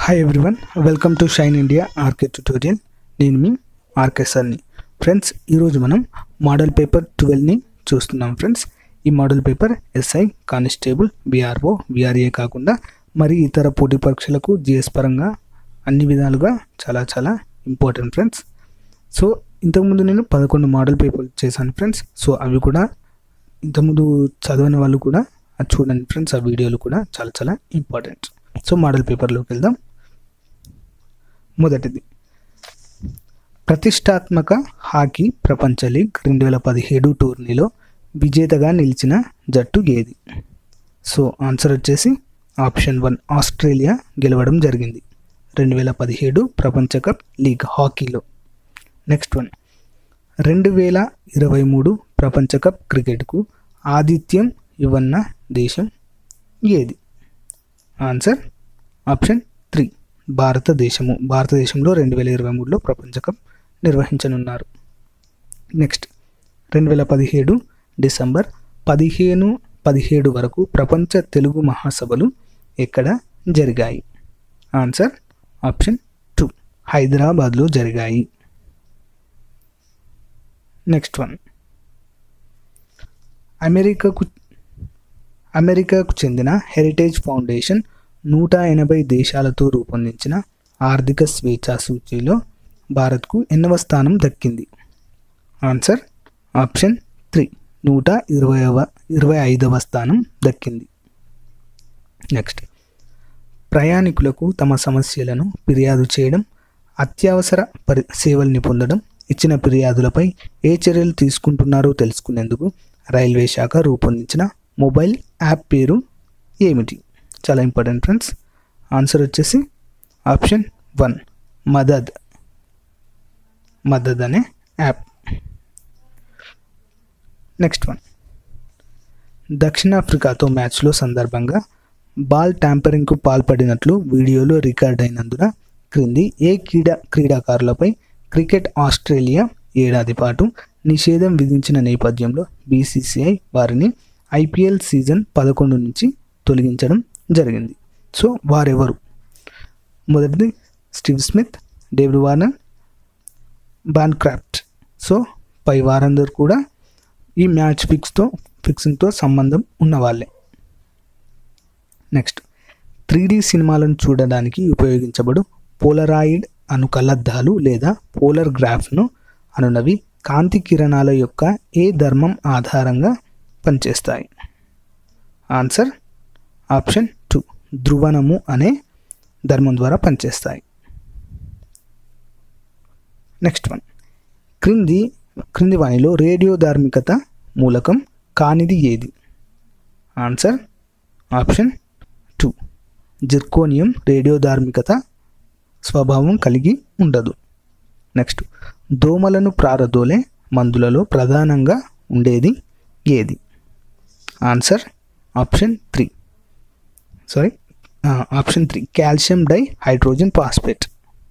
hi everyone welcome to Shine India RK tutorial నేను మీ RK సార్ని ఫ్రెండ్స్ ఈరోజు మనం మోడల్ పేపర్ ట్వెల్వ్ని చూస్తున్నాం ఫ్రెండ్స్ ఈ model paper SI constable BRO BRA కాకుండా మరి ఇతర పోటీ పరీక్షలకు జిఎస్ పరంగా అన్ని విధాలుగా చాలా చాలా ఇంపార్టెంట్ ఫ్రెండ్స్ సో ఇంతకుముందు నేను పదకొండు మోడల్ పేపర్లు చేశాను ఫ్రెండ్స్ సో అవి కూడా ఇంతకుముందు చదివిన వాళ్ళు కూడా అది చూడండి ఫ్రెండ్స్ ఆ వీడియోలు కూడా చాలా చాలా ఇంపార్టెంట్ సో మోడల్ పేపర్లోకి వెళ్దాం మొదటిది ప్రతిష్టాత్మక హాకీ ప్రపంచ లీగ్ రెండు వేల పదిహేడు టోర్నీలో విజేతగా నిలిచిన జట్టు ఏది సో ఆన్సర్ వచ్చేసి ఆప్షన్ వన్ ఆస్ట్రేలియా గెలవడం జరిగింది రెండు వేల పదిహేడు ప్రపంచ కప్ లీగ్ హాకీలో నెక్స్ట్ వన్ రెండు వేల ఇరవై మూడు ప్రపంచ కప్ క్రికెట్కు ఆతిథ్యం ఇవ్వన్న దేశం ఏది ఆన్సర్ ఆప్షన్ త్రీ భారతదేశము భారతదేశంలో రెండు వేల ఇరవై మూడులో ప్రపంచ కప్ నిర్వహించనున్నారు నెక్స్ట్ రెండు వేల పదిహేడు డిసెంబర్ పదిహేను పదిహేడు వరకు ప్రపంచ తెలుగు మహాసభలు ఎక్కడ జరిగాయి ఆన్సర్ ఆప్షన్ టూ హైదరాబాద్లో జరిగాయి నెక్స్ట్ వన్ అమెరికాకు అమెరికాకు చెందిన హెరిటేజ్ ఫౌండేషన్ నూట ఎనభై దేశాలతో రూపొందించిన ఆర్థిక స్వేచ్ఛా సూచీలో భారత్కు ఎన్నవ స్థానం దక్కింది ఆన్సర్ ఆప్షన్ త్రీ నూట ఇరవైవ ఇరవై ఐదవ స్థానం దక్కింది నెక్స్ట్ ప్రయాణికులకు తమ సమస్యలను ఫిర్యాదు చేయడం అత్యవసర పరి సేవల్ని పొందడం ఇచ్చిన ఫిర్యాదులపై ఏ చర్యలు తీసుకుంటున్నారో తెలుసుకునేందుకు రైల్వే శాఖ రూపొందించిన మొబైల్ యాప్ పేరు ఏమిటి చాలా ఇంపార్టెంట్ ఫ్రెండ్స్ ఆన్సర్ వచ్చేసి ఆప్షన్ వన్ మదద్ మదద్ అనే యాప్ నెక్స్ట్ వన్ దక్షిణాఫ్రికాతో మ్యాచ్లో సందర్భంగా బాల్ ట్యాంపరింగ్కు పాల్పడినట్లు వీడియోలో రికార్డ్ అయినందున క్రింది ఏ క్రీడా క్రీడాకారులపై క్రికెట్ ఆస్ట్రేలియా ఏడాది పాటు నిషేధం విధించిన నేపథ్యంలో బీసీసీఐ వారిని ఐపీఎల్ సీజన్ పదకొండు నుంచి తొలగించడం జరిగింది సో వారెవరు మొదటిది Steve Smith David Warner Bancroft so పై వారందరూ కూడా ఈ మ్యాచ్ ఫిక్స్తో ఫిక్సింగ్తో సంబంధం ఉన్న వాళ్ళే నెక్స్ట్ త్రీ డి సినిమాలను చూడడానికి ఉపయోగించబడు పోలరాయిడ్ అను కళ్ళద్దాలు లేదా పోలర్ గ్రాఫ్ను అనునవి కాంతి కిరణాల యొక్క ఏ ధర్మం ఆధారంగా పనిచేస్తాయి ఆన్సర్ ఆప్షన్ టూ ధ్రువణము అనే ధర్మం ద్వారా పనిచేస్తాయి నెక్స్ట్ వన్ క్రింది క్రింది వాణిలో రేడియో ధార్మికత మూలకం కానిది ఏది answer option two zirconium radio ధార్మికత స్వభావం కలిగి ఉండదు నెక్స్ట్ దోమలను ప్రారదోలే మందులలో ప్రధానంగా ఉండేది ఏది answer option three sorry option three calcium di hydrogen phosphate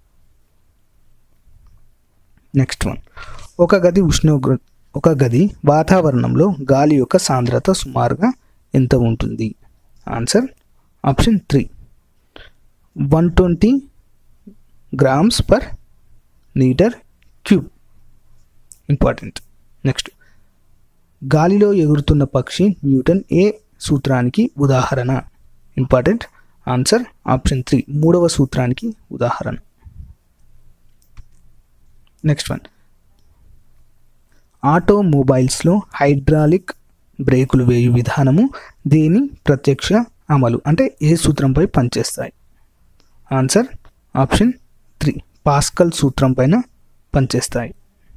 next one ఒక గది ఉష్ణోగ్ర ఒక గది వాతావరణంలో గాలి యొక్క సాంద్రత సుమారుగా ఎంత ఉంటుంది answer option three one twenty grams per metre cube important next గాలిలో ఎగురుతున్న పక్షి న్యూటన్ ఏ సూత్రానికి ఉదాహరణ ఇంపార్టెంట్ ఆన్సర్ ఆప్షన్ త్రీ మూడవ సూత్రానికి ఉదాహరణ నెక్స్ట్ వన్ ఆటోమొబైల్స్లో హైడ్రాలిక్ బ్రేకులు వేయు విధానము దేని ప్రత్యక్ష అమలు అంటే ఏ సూత్రంపై పనిచేస్తాయి ఆన్సర్ ఆప్షన్ త్రీ పాస్కల్ సూత్రం పైన పనిచేస్తాయి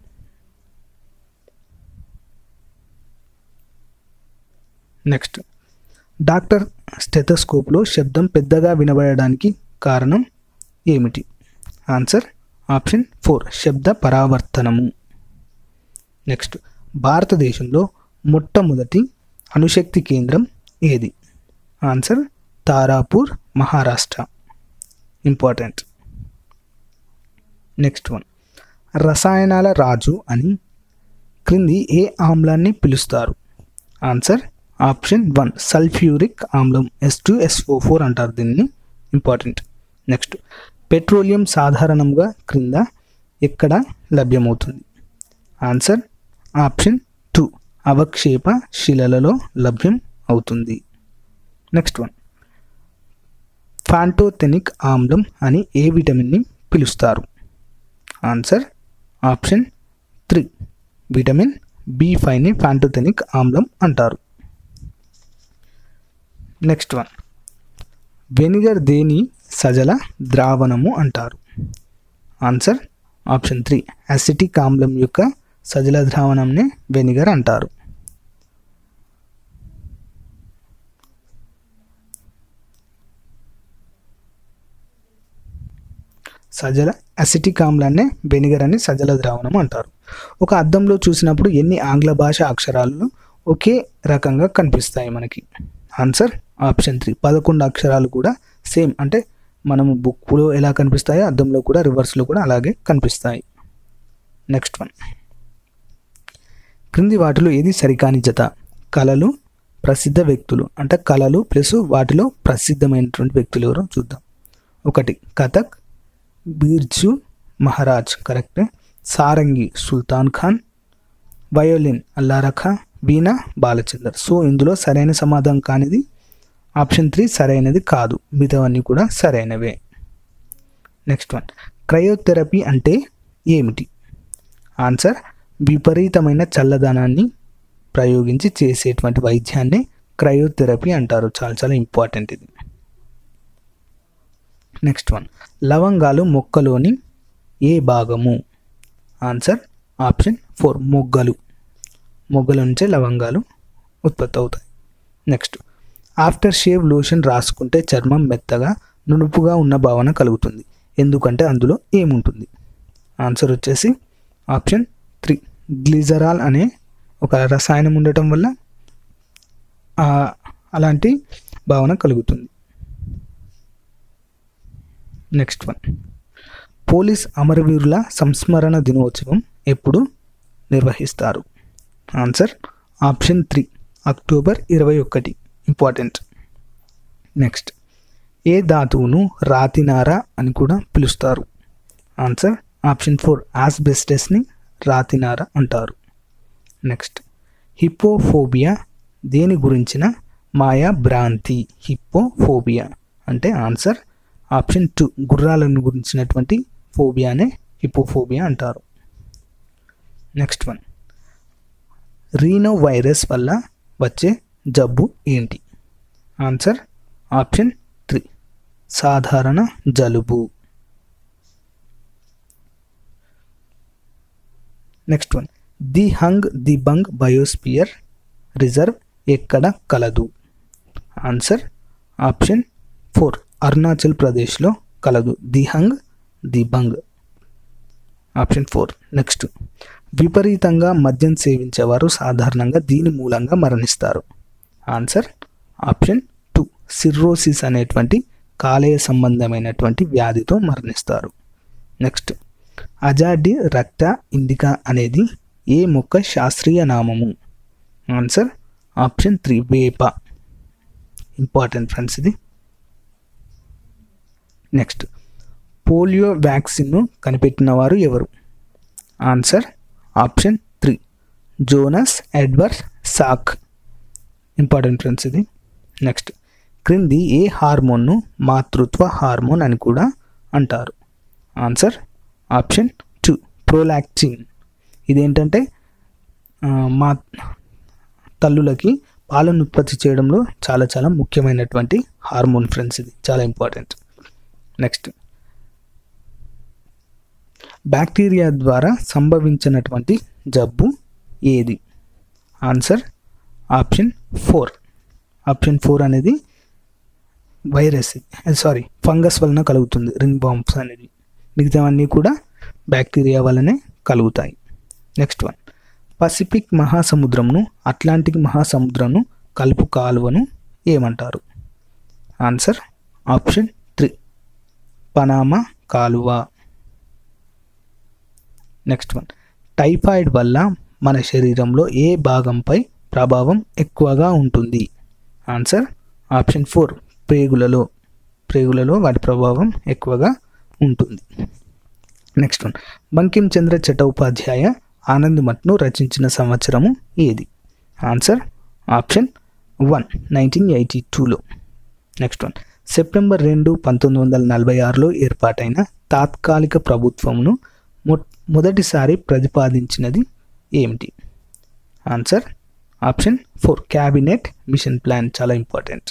నెక్స్ట్ డాక్టర్ స్టెథోస్కోప్లో శబ్దం పెద్దగా వినబడడానికి కారణం ఏమిటి ఆన్సర్ ఆప్షన్ ఫోర్ శబ్ద పరావర్తనము నెక్స్ట్ భారతదేశంలో మొట్టమొదటి అణుశక్తి కేంద్రం ఏది answer Tarapur Maharashtra important next one రసాయనాల రాజు అని క్రింది ఏ ఆమ్లాన్ని పిలుస్తారు ఆన్సర్ ఆప్షన్ వన్ సల్ఫ్యూరిక్ ఆమ్లం ఎస్ టూ ఎస్ఓ ఫోర్ అంటారు దీన్ని ఇంపార్టెంట్ నెక్స్ట్ పెట్రోలియం సాధారణంగా క్రింద ఎక్కడ లభ్యమవుతుంది ఆన్సర్ ఆప్షన్ టూ అవక్షేప శిలలలో లభ్యం అవుతుంది నెక్స్ట్ వన్ ఫాంటోథెనిక్ ఆమ్లం అని ఏ విటమిన్ని పిలుస్తారు answer option three vitamin B ఫైవ్ని ఫాంటోథెనిక్ ఆమ్లం అంటారు నెక్స్ట్ వన్ వెనిగర్ దేని సజల ద్రావణము అంటారు ఆన్సర్ ఆప్షన్ త్రీ అసిటిక్ ఆమ్లం యొక్క సజల ద్రావణంని వెనిగర్ అంటారు సజల అసిటిక్ ఆమ్లాన్ని వెనిగర్ అని సజల ద్రావణం అంటారు ఒక అద్దంలో చూసినప్పుడు ఎన్ని ఆంగ్ల భాష అక్షరాలు ఒకే రకంగా కనిపిస్తాయి మనకి ఆన్సర్ ఆప్షన్ త్రీ పదకొండు అక్షరాలు కూడా సేమ్ అంటే మనము బుక్లో ఎలా కనిపిస్తాయో అద్దంలో కూడా రివర్స్లో కూడా అలాగే కనిపిస్తాయి నెక్స్ట్ వన్ క్రింది వాటిలో ఏది సరికాని జత కళలు ప్రసిద్ధ వ్యక్తులు అంటే కళలు ప్లస్ వాటిలో ప్రసిద్ధమైనటువంటి వ్యక్తులు ఎవరో చూద్దాం ఒకటి Kathak Birju Maharaj correct sarangi Sultan Khan violin Allarakha veena Balachander so ఇందులో సరైన సమాధానం కానిది ఆప్షన్ త్రీ సరైనది కాదు మిగతావన్నీ కూడా సరైనవే నెక్స్ట్ వన్ క్రయోథెరపీ అంటే ఏమిటి ఆన్సర్ విపరీతమైన చల్లదనాన్ని ప్రయోగించి చేసేటువంటి వైద్యాన్ని క్రయోథెరపీ అంటారు చాలా చాలా ఇంపార్టెంట్ ఇది నెక్స్ట్ వన్ లవంగాలు మొక్కలోని ఏ భాగము ఆన్సర్ ఆప్షన్ ఫోర్ మొగ్గలు మొగ్గల నుంచే లవంగాలు ఉత్పత్తి అవుతాయి నెక్స్ట్ ఆఫ్టర్ షేవ్ లోషన్ రాసుకుంటే చర్మం మెత్తగా నునుపుగా ఉన్న భావన కలుగుతుంది ఎందుకంటే అందులో ఏముంటుంది ఆన్సర్ వచ్చేసి ఆప్షన్ త్రీ గ్లిజరాల్ అనే ఒక రసాయనం ఉండటం వల్ల ఆ, అలాంటి భావన కలుగుతుంది నెక్స్ట్ వన్ పోలీస్ అమరవీరుల సంస్మరణ దినోత్సవం ఎప్పుడు నిర్వహిస్తారు ఆన్సర్ ఆప్షన్ త్రీ అక్టోబర్ ఇరవై ఒకటి ఇంపార్టెంట్ నెక్స్ట్ ఏ ధాతువును రాతినార అని కూడా పిలుస్తారు ఆన్సర్ ఆప్షన్ ఫోర్ ఆస్బెస్టస్ని రాతినార అంటారు నెక్స్ట్ హిప్పోఫోబియా దేని గురించిన మాయా భ్రాంతి హిప్పోఫోబియా అంటే ఆన్సర్ ఆప్షన్ టూ గుర్రాలను గురించినటువంటి ఫోబియానే హిప్పోఫోబియా అంటారు నెక్స్ట్ వన్ రీనో వైరస్ వల్ల వచ్చే జబ్బు ఏంటి ఆన్సర్ ఆప్షన్ త్రీ సాధారణ జలుబు next one Dehang Debang biosphere reserve ఎక్కడ కలదు ఆన్సర్ ఆప్షన్ ఫోర్ అరుణాచల్ ప్రదేశ్లో కలదు Dehang Debang option four next విపరీతంగా మద్యం సేవించేవారు సాధారణంగా దీని మూలంగా మరణిస్తారు ఆన్సర్ ఆప్షన్ టూ సిర్రోసిస్ అనేటువంటి కాలేయ సంబంధమైనటువంటి వ్యాధితో మరణిస్తారు నెక్స్ట్ అజాడి రక్త ఇండికా అనేది ఏ మొక్క శాస్త్రీయ నామము ఆన్సర్ ఆప్షన్ త్రీ వేప ఇంపార్టెంట్ ఫ్రెండ్స్ ఇది నెక్స్ట్ పోలియో వ్యాక్సిన్ను కనిపెట్టిన వారు ఎవరు answer option three Jonas Edward Salk important friends ఇది నెక్స్ట్ క్రింది ఏ హార్మోన్ను మాతృత్వ హార్మోన్ అని కూడా అంటారు ఆన్సర్ ఆప్షన్ టూ ప్రోలాక్టిన్ ఇదేంటంటే ఆ, మా తల్లులకి పాలను ఉత్పత్తి చేయడంలో చాలా చాలా ముఖ్యమైనటువంటి హార్మోన్ ఫ్రెండ్స్ ఇది చాలా ఇంపార్టెంట్ నెక్స్ట్ బ్యాక్టీరియా ద్వారా సంభవించినటువంటి జబ్బు ఏది answer option four option four అనేది వైరస్ సారీ ఫంగస్ వలన కలుగుతుంది రింగ్ బాంబ్స్ అనేది మిగతావన్నీ కూడా బ్యాక్టీరియా వల్లనే కలుగుతాయి నెక్స్ట్ వన్ పసిఫిక్ మహాసముద్రంను అట్లాంటిక్ మహాసముద్రంను కలుపు కాలువను ఏమంటారు ఆన్సర్ ఆప్షన్ త్రీ పనామా కాలువ నెక్స్ట్ వన్ టైఫాయిడ్ వల్ల మన శరీరంలో ఏ భాగంపై ప్రభావం ఎక్కువగా ఉంటుంది ఆన్సర్ ఆప్షన్ ఫోర్ పేగులలో ప్రేగులలో వాటి ప్రభావం ఎక్కువగా ఉంటుంది నెక్స్ట్ వన్ బంకిం చంద్ర చటోపాధ్యాయ ఆనంద్ మట్ను రచించిన సంవత్సరము ఏది answer option one nineteen eighty టూలో నెక్స్ట్ వన్ సెప్టెంబర్ రెండు పంతొమ్మిది వందల నలభై ఆరులో ఏర్పాటైన తాత్కాలిక ప్రభుత్వమును మొ మొదటిసారి ప్రతిపాదించినది ఏమిటి answer option four cabinet mission plan చాలా ఇంపార్టెంట్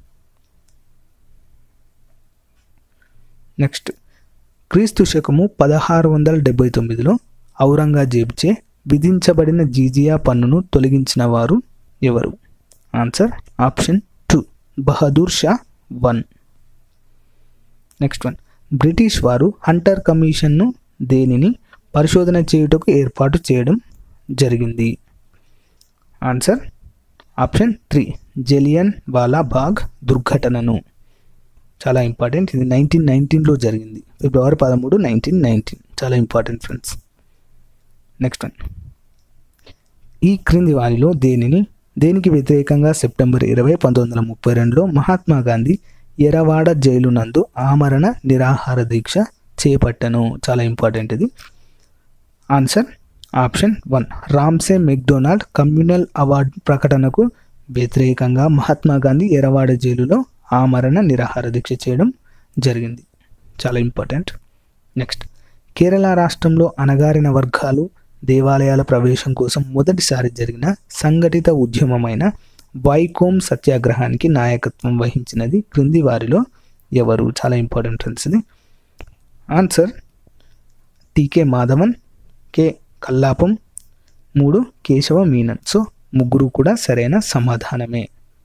నెక్స్ట్ క్రీస్తు శకము పదహారు వందల డెబ్బై తొమ్మిదిలో ఔరంగజేబుచే విధించబడిన జీజియా పన్నును తొలగించిన వారు ఎవరు answer option two Bahadur Shah one next one British వారు హంటర్ కమిషన్ను దేనిని పరిశోధన చేయుటకు ఏర్పాటు చేయడం జరిగింది answer option three Jallianwala Bagh దుర్ఘటనను చాలా ఇంపార్టెంట్ ఇది నైన్టీన్ నైన్టీన్లో జరిగింది ఫిబ్రవరి పదమూడు నైన్టీన్ నైన్టీన్ చాలా ఇంపార్టెంట్ ఫ్రెండ్స్ నెక్స్ట్ వన్ ఈ క్రింది వారిలో దేనిని దేనికి వ్యతిరేకంగా సెప్టెంబర్ ఇరవై పంతొమ్మిది వందల ముప్పై రెండులో మహాత్మా గాంధీ ఎరవాడ జైలు నందు ఆమరణ నిరాహార దీక్ష చేపట్టను చాలా ఇంపార్టెంట్ ఇది answer option one Ramsay MacDonald communal award ప్రకటనకు వ్యతిరేకంగా మహాత్మా గాంధీ ఎరవాడ జైలులో ఆమరణ నిరాహార దీక్ష చేయడం జరిగింది చాలా ఇంపార్టెంట్ నెక్స్ట్ కేరళ రాష్ట్రంలో అణగారిన వర్గాలు దేవాలయాల ప్రవేశం కోసం మొదటిసారి జరిగిన సంఘటిత ఉద్యమమైన వైకోమ్ సత్యాగ్రహానికి నాయకత్వం వహించినది క్రింది వారిలో ఎవరు చాలా ఇంపార్టెంట్ ఫ్రెండ్స్ ఇది answer T K Madhavan K Kelappan మూడు కేశవ మీనన్ సో ముగ్గురు కూడా సరైన సమాధానమే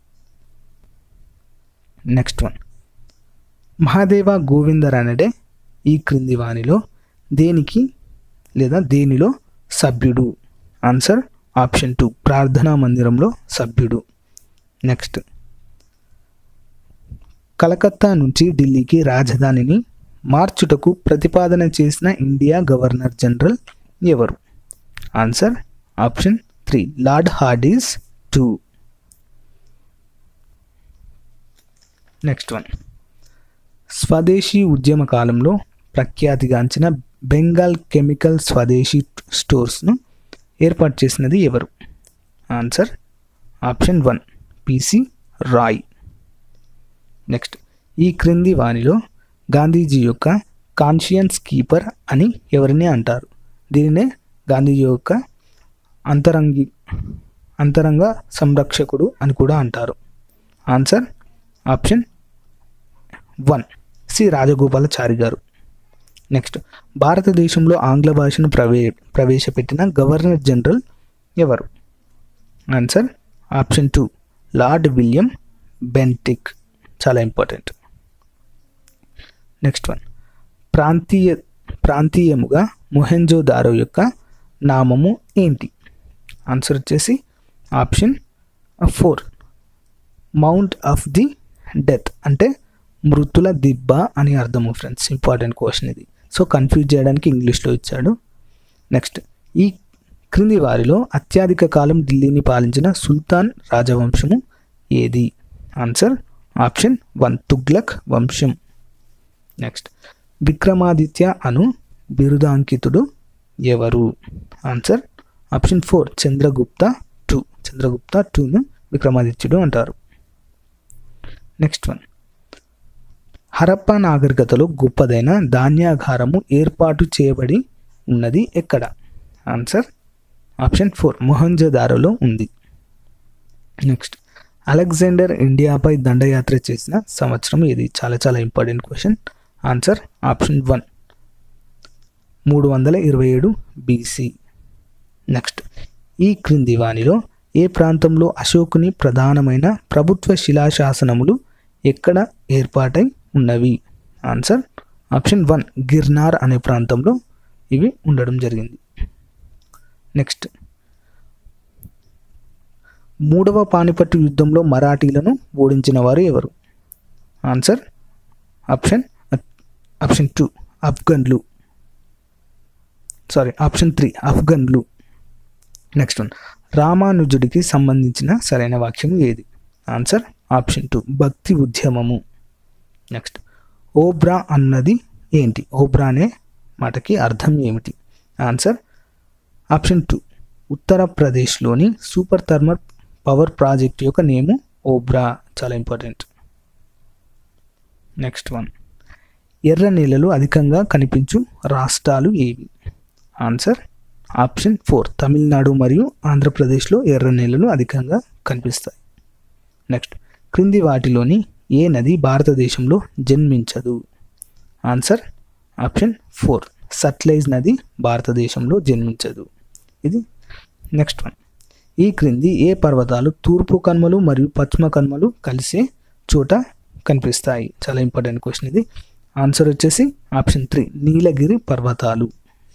నెక్స్ట్ వన్ మహాదేవ గోవిందరనడే ఈ క్రింది వానిలో దేనికి లేదా దేనిలో సభ్యుడు ఆన్సర్ ఆప్షన్ టూ ప్రార్థనా మందిరంలో సభ్యుడు నెక్స్ట్ కలకత్తా నుంచి ఢిల్లీకి రాజధానిని మార్చుటకు ప్రతిపాదన చేసిన ఇండియా గవర్నర్ జనరల్ ఎవరు answer option three Lord Hardinge two next one స్వదేశీ ఉద్యమ కాలంలో ప్రఖ్యాతిగాంచిన బెంగాల్ కెమికల్ స్వదేశీ స్టోర్స్ను ఏర్పాటు చేసినది ఎవరు answer option one P C Ray next ఈ క్రింది వానిలో గాంధీజీ యొక్క కాన్షియన్స్ కీపర్ అని ఎవరిని అంటారు దీనినే గాంధీజీ యొక్క అంతరంగి అంతరంగ సంరక్షకుడు అని కూడా అంటారు answer option one C Rajagopalachari గారు నెక్స్ట్ భారతదేశంలో ఆంగ్ల భాషను ప్రవే ప్రవేశపెట్టిన గవర్నర్ జనరల్ ఎవరు answer option two Lord William Bentinck చాలా ఇంపార్టెంట్ నెక్స్ట్ వన్ ప్రాంతీయ ప్రాంతీయముగా మొహెంజోదారో యొక్క నామము ఏంటి ఆన్సర్ వచ్చేసి option four mount of the death అంటే మృతుల దిబ్బ అని అర్థము ఫ్రెండ్స్ ఇంపార్టెంట్ క్వశ్చన్ ఇది సో కన్ఫ్యూజ్ చేయడానికి ఇంగ్లీష్లో ఇచ్చాడు నెక్స్ట్ ఈ క్రింది వారిలో అత్యధిక కాలం ఢిల్లీని పాలించిన సుల్తాన్ రాజవంశము ఏది ఆన్సర్ ఆప్షన్ వన్ తుగ్లక్ వంశం నెక్స్ట్ విక్రమాదిత్య అను బిరుదాంకితుడు ఎవరు answer option four Chandragupta two Chandragupta టూను విక్రమాదిత్యుడు అంటారు నెక్స్ట్ వన్ హరప్ప నాగరికతలో గొప్పదైన ధాన్యాగారము ఏర్పాటు చేయబడి ఉన్నది ఎక్కడ ఆన్సర్ ఆప్షన్ ఫోర్ మొహంజదారోలో ఉంది నెక్స్ట్ అలెగ్జాండర్ ఇండియాపై దండయాత్ర చేసిన సంవత్సరం ఇది చాలా చాలా important question answer option one మూడు వందల ఇరవై ఏడు బీసీ నెక్స్ట్ ఈ క్రింది వానిలో ఏ ప్రాంతంలో అశోకుని ప్రధానమైన ప్రభుత్వ శిలాశాసనములు ఎక్కడ ఏర్పాటై ఉన్నవి ఆన్సర్ ఆప్షన్ వన్ గిర్నార్ అనే ప్రాంతంలో ఇవి ఉండడం జరిగింది నెక్స్ట్ మూడవ పానిపట్టు యుద్ధంలో మరాఠీలను ఓడించిన వారు ఎవరు ఆన్సర్ ఆప్షన్ ఆప్షన్ టూ అఫ్ఘన్లు సారీ ఆప్షన్ త్రీ అఫ్ఘన్లు నెక్స్ట్ వన్ రామానుజుడికి సంబంధించిన సరైన వాక్యం ఏది ఆన్సర్ ఆప్షన్ టూ భక్తి ఉద్యమము నెక్స్ట్ ఓబ్రా అన్నది ఏంటి ఓబ్రా అనే మాటకి అర్థం ఏమిటి ఆన్సర్ ఆప్షన్ టూ ఉత్తరప్రదేశ్లోని సూపర్ థర్మల్ పవర్ ప్రాజెక్ట్ యొక్క నేము ఓబ్రా చాలా ఇంపార్టెంట్ నెక్స్ట్ వన్ ఎర్ర నేలలు అధికంగా కనిపించు రాష్ట్రాలు ఏవి ఆన్సర్ ఆప్షన్ ఫోర్ తమిళనాడు మరియు ఆంధ్రప్రదేశ్లో ఎర్ర నేలలు అధికంగా కనిపిస్తాయి నెక్స్ట్ క్రింది వాటిలోని ఏ నది భారతదేశంలో జన్మించదు ఆన్సర్ ఆప్షన్ ఫోర్ సట్లైజ్ నది భారతదేశంలో జన్మించదు ఇది నెక్స్ట్ వన్ ఈ క్రింది ఏ పర్వతాలు తూర్పు కనుమలు మరియు పశ్చిమ కనుమలు కలిసే చోట కనిపిస్తాయి చాలా ఇంపార్టెంట్ క్వశ్చన్ ఇది ఆన్సర్ వచ్చేసి ఆప్షన్ త్రీ నీలగిరి పర్వతాలు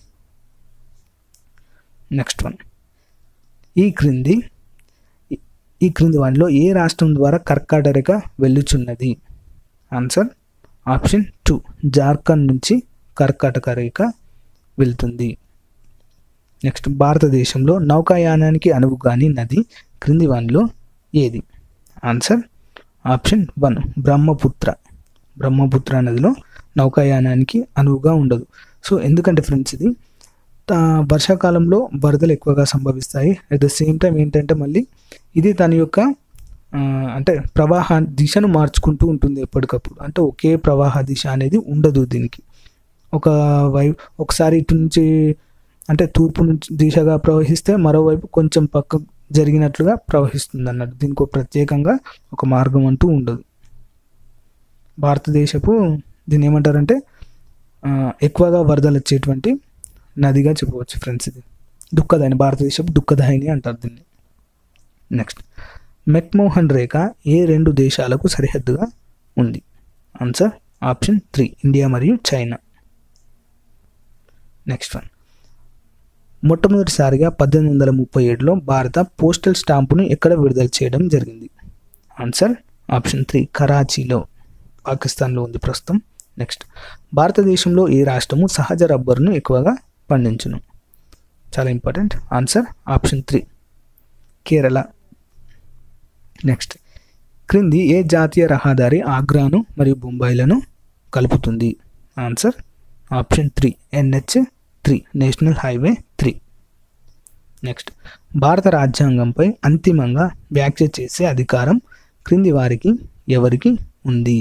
నెక్స్ట్ వన్ ఈ క్రింది ఈ క్రింది వాటిలో ఏ రాష్ట్రం ద్వారా కర్కాటక రేఖ వెళ్ళుచున్నది ఆన్సర్ ఆప్షన్ టూ జార్ఖండ్ నుంచి కర్కాటక రేఖ వెళ్తుంది నెక్స్ట్ భారతదేశంలో నౌకాయానానికి అనువుగాని నది క్రింది వానిలో ఏది answer option one Brahmaputra Brahmaputra నదిలో నౌకాయానానికి అనువుగా ఉండదు సో ఎందుకంటే ఫ్రెండ్స్ ఇది ఆ, వర్షాకాలంలో వరదలు ఎక్కువగా సంభవిస్తాయి అట్ ద సేమ్ టైం ఏంటంటే మళ్ళీ ఇది తన యొక్క ఆ, అంటే ప్రవాహ దిశను మార్చుకుంటూ ఉంటుంది ఎప్పటికప్పుడు అంటే ఒకే ప్రవాహ దిశ అనేది ఉండదు దీనికి ఒక వై ఒకసారి ఇటు నుంచి అంటే తూర్పు నుంచి దిశగా ప్రవహిస్తే మరోవైపు కొంచెం పక్క జరిగినట్లుగా ప్రవహిస్తుంది అన్నట్టు దీనికి ఒక ప్రత్యేకంగా ఒక మార్గం అంటూ ఉండదు భారతదేశపు దీన్ని ఏమంటారంటే ఆ, ఎక్కువగా వరదలు వచ్చేటువంటి నదిగా చెప్పవచ్చు ఫ్రెండ్స్ ఇది దుఃఖదాయిని భారతదేశపు దుఃఖదాయిని అంటారు దీన్ని నెక్స్ట్ మెక్మోహన్ రేఖ ఏ రెండు దేశాలకు సరిహద్దుగా ఉంది ఆన్సర్ ఆప్షన్ త్రీ ఇండియా మరియు చైనా నెక్స్ట్ వన్ మొట్టమొదటిసారిగా పద్దెనిమిది వందల ముప్పై ఏడులో భారత పోస్టల్ స్టాంపును ఎక్కడ విడుదల చేయడం జరిగింది ఆన్సర్ ఆప్షన్ త్రీ కరాచీలో పాకిస్తాన్లో ఉంది ప్రస్తుతం నెక్స్ట్ భారతదేశంలో ఏ రాష్ట్రము సహజ రబ్బరును ఎక్కువగా పండించును చాలా important answer option three Kerala next క్రింది ఏ జాతీయ రహదారి ఆగ్రాను మరియు బొంబాయిలను కలుపుతుంది answer option three NH three national highway three next భారత రాజ్యాంగంపై అంతిమంగా వ్యాఖ్య చేసే అధికారం క్రింది వారికి ఎవరికి ఉంది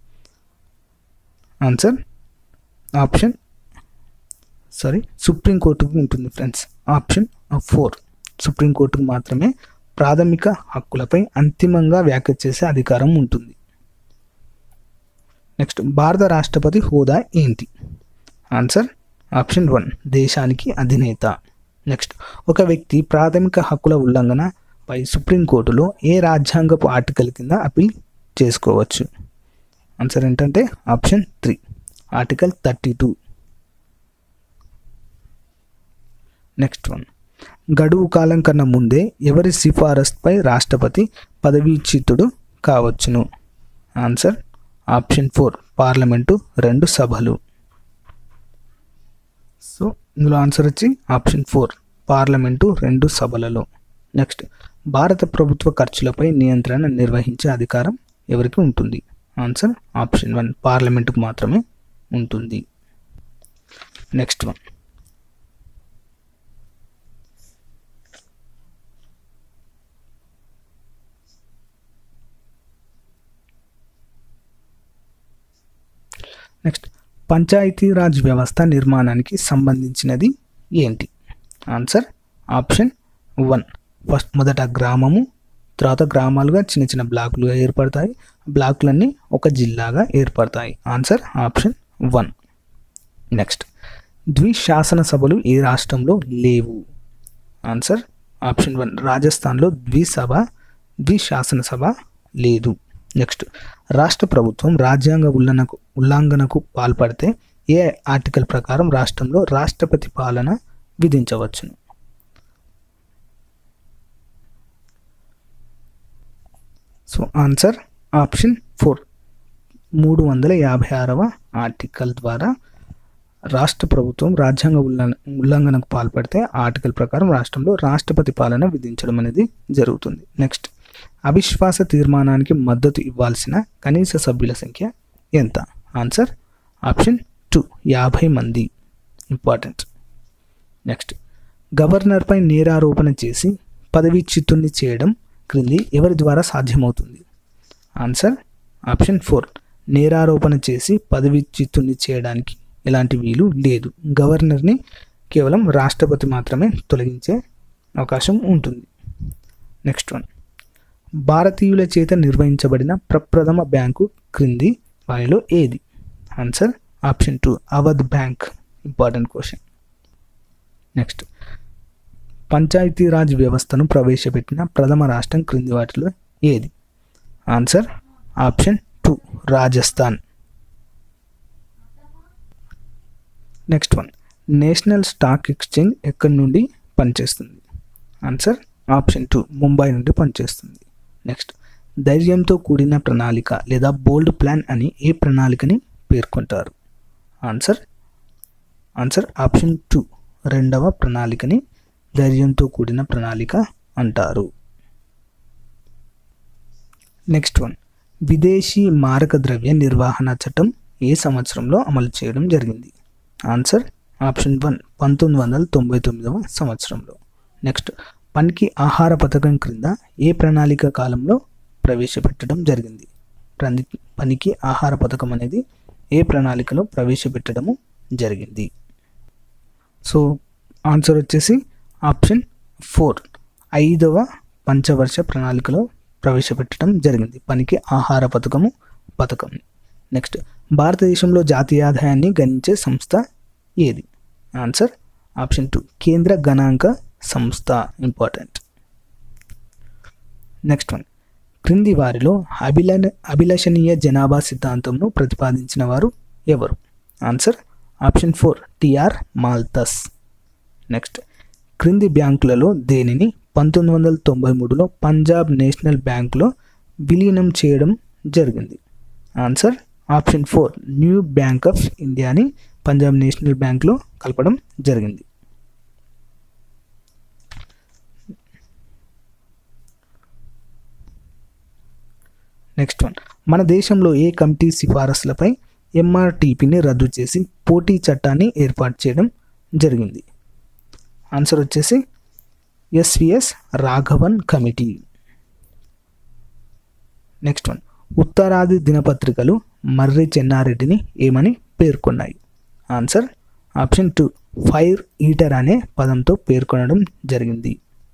ఆన్సర్ ఆప్షన్ సారీ సుప్రీంకోర్టుకు ఉంటుంది ఫ్రెండ్స్ ఆప్షన్ ఫోర్ సుప్రీంకోర్టుకు మాత్రమే ప్రాథమిక హక్కులపై అంతిమంగా వ్యాఖ్య చేసే అధికారం ఉంటుంది నెక్స్ట్ భారత రాష్ట్రపతి హోదా ఏంటి ఆన్సర్ ఆప్షన్ వన్ దేశానికి అధినేత నెక్స్ట్ ఒక వ్యక్తి ప్రాథమిక హక్కుల ఉల్లంఘనపై సుప్రీంకోర్టులో ఏ రాజ్యాంగపు ఆర్టికల్ కింద అపీల్ చేసుకోవచ్చు ఆన్సర్ ఏంటంటే option three article thirty two next one గడువు కాలం కన్నా ముందే ఎవరి సిఫారసుపై రాష్ట్రపతి పదవీచ్యుతుడు కావచ్చును ఆన్సర్ ఆప్షన్ ఫోర్ పార్లమెంటు రెండు సభలు సో ఇందులో ఆన్సర్ వచ్చి ఆప్షన్ ఫోర్ పార్లమెంటు రెండు సభలలో నెక్స్ట్ భారత ప్రభుత్వ ఖర్చులపై నియంత్రణ నిర్వహించే అధికారం ఎవరికి ఉంటుంది ఆన్సర్ ఆప్షన్ వన్ పార్లమెంటుకు మాత్రమే ఉంటుంది నెక్స్ట్ వన్ నెక్స్ట్ పంచాయతీరాజ్ వ్యవస్థ నిర్మాణానికి సంబంధించినది ఏంటి ఆన్సర్ ఆప్షన్ వన్ ఫస్ట్ మొదట గ్రామము తర్వాత గ్రామాలుగా చిన్న చిన్న బ్లాకులుగా ఏర్పడతాయి బ్లాకులన్నీ ఒక జిల్లాగా ఏర్పడతాయి ఆన్సర్ ఆప్షన్ వన్ నెక్స్ట్ ద్విశాసన సభలు ఏ రాష్ట్రంలో లేవు ఆన్సర్ ఆప్షన్ వన్ రాజస్థాన్లో ద్విసభ ద్విశాసన సభ లేదు నెక్స్ట్ రాష్ట్ర ప్రభుత్వం రాజ్యాంగ ఉల్లంఘనకు ఉల్లంఘనకు పాల్పడితే ఏ ఆర్టికల్ ప్రకారం రాష్ట్రంలో రాష్ట్రపతి పాలన విధించవచ్చును సో ఆన్సర్ ఆప్షన్ ఫోర్ మూడు వందల యాభై ఆరవ ఆర్టికల్ ద్వారా రాష్ట్ర ప్రభుత్వం రాజ్యాంగ ఉల్లంఘన ఉల్లంఘనకు పాల్పడితే ఆ ఆర్టికల్ ప్రకారం రాష్ట్రంలో రాష్ట్రపతి పాలన విధించడం అనేది జరుగుతుంది నెక్స్ట్ అవిశ్వాస తీర్మానానికి మద్దతు ఇవ్వాల్సిన కనీస సభ్యుల సంఖ్య ఎంత ఆన్సర్ ఆప్షన్ టూ యాభై మంది ఇంపార్టెంట్ నెక్స్ట్ గవర్నర్పై నేరారోపణ చేసి పదవీచ్యుతుణ్ణి చేయడం క్రింది ఎవరి ద్వారా సాధ్యమవుతుంది ఆన్సర్ ఆప్షన్ ఫోర్ నేరారోపణ చేసి పదవీచ్యుతుణ్ణి చేయడానికి ఎలాంటి వీలు లేదు గవర్నర్ని కేవలం రాష్ట్రపతి మాత్రమే తొలగించే అవకాశం ఉంటుంది నెక్స్ట్ వన్ భారతీయుల చేత నిర్వహించబడిన ప్రప్రథమ బ్యాంకు క్రింది వానిలో ఏది answer option two Awadh bank important question next Panchayati Raj వ్యవస్థను ప్రవేశపెట్టిన ప్రథమ రాష్ట్రం క్రింది వాటిలో ఏది answer option two Rajasthan next one national stock exchange ఎక్కడి నుండి పనిచేస్తుంది ఆన్సర్ ఆప్షన్ టూ ముంబై నుండి పనిచేస్తుంది నెక్స్ట్ ధైర్యంతో కూడిన ప్రణాళిక లేదా బోల్డ్ ప్లాన్ అని ఏ ప్రణాళికని పేర్కొంటారు ఆన్సర్ ఆన్సర్ ఆప్షన్ టూ రెండవ ప్రణాళికని ధైర్యంతో కూడిన ప్రణాళిక అంటారు నెక్స్ట్ వన్ విదేశీ మారక ద్రవ్య నిర్వహణ చట్టం ఏ సంవత్సరంలో అమలు చేయడం జరిగింది ఆన్సర్ ఆప్షన్ వన్ పంతొమ్మిది వందల తొంభై తొమ్మిదవ సంవత్సరంలో నెక్స్ట్ పనికి ఆహార పథకం క్రింద ఏ ప్రణాళిక కాలంలో ప్రవేశపెట్టడం జరిగింది ప్రని పనికి ఆహార పథకం అనేది ఏ ప్రణాళికలో ప్రవేశపెట్టడము జరిగింది సో ఆన్సర్ వచ్చేసి ఆప్షన్ ఫోర్ ఐదవ పంచవర్ష ప్రణాళికలో ప్రవేశపెట్టడం జరిగింది పనికి ఆహార పథకము పథకం నెక్స్ట్ భారతదేశంలో జాతీయ ఆదాయాన్ని గణించే సంస్థ ఏది ఆన్సర్ ఆప్షన్ టూ కేంద్ర గణాంక సంస్థ ఇంపార్టెంట్ నెక్స్ట్ వన్ క్రింది వారిలో అభిల అభిలషణీయ జనాభా సిద్ధాంతంను ప్రతిపాదించిన వారు ఎవరు answer option four T R Malthus next క్రింది బ్యాంకులలో దేనిని పంతొమ్మిది వందల తొంభై మూడులో పంజాబ్ నేషనల్ బ్యాంకులో విలీనం చేయడం జరిగింది answer option four new bank of ఇండియాని పంజాబ్ నేషనల్ బ్యాంక్లో కలపడం జరిగింది నెక్స్ట్ వన్ మన దేశంలో ఏ కమిటీ సిఫారసులపై ఎంఆర్టీపీని రద్దు చేసి పోటీ చట్టాన్ని ఏర్పాటు చేయడం జరిగింది ఆన్సర్ వచ్చేసి S V S Raghavan committee next one ఉత్తరాది దినపత్రికలు మర్రి చెన్నారెడ్డిని ఏమని పేర్కొన్నాయి answer option two fire eater అనే పదంతో పేర్కొనడం జరిగింది